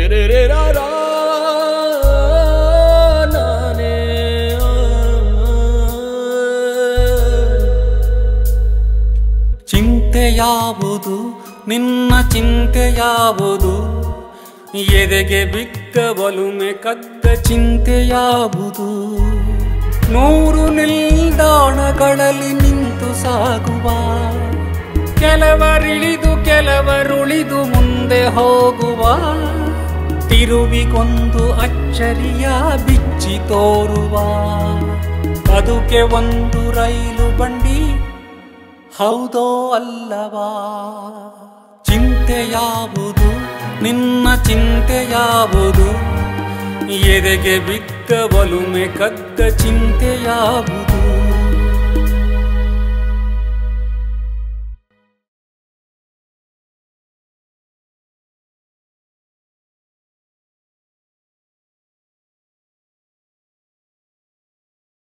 ರೆರೆ ರಾ ರಾ ನಾನೇ ಚಿಂತೆ ಯಾವುದು ನಿನ್ನ ಚಿಂತೆ ಯಾವುದು ಎದೆಗೆ ಬಿದ್ದ ಬಲುಮೆ ಕದ್ದ ಚಿಂತೆ ಯಾವುದು ನೂರು ನಿಲ್ದಾಣಗಳಲ್ಲಿ ನಿಂತು ಸಾಗುವ ಕೆಲವರಿಳಿದು ಕೆಲವರುಳಿದು ಮುಂದೆ ಹೋಗುವ ತಿರುವಿಗೊಂದು ಅಚ್ಚರಿಯ ಬಿಚ್ಚಿ ತೋರುವ ಬದುಕೆ ಒಂದು ರೈಲು ಬಂಡಿ ಹೌದೋ ಅಲ್ಲವಾ ಚಿಂತೆ ಯಾವುದು ನಿನ್ನ ಚಿಂತೆ ಯಾವುದು ಎದೆಗೆ ಬಿದ್ದ ಬಲುಮೆ ಕದ್ದ ಚಿಂತೆ ಯಾವುದು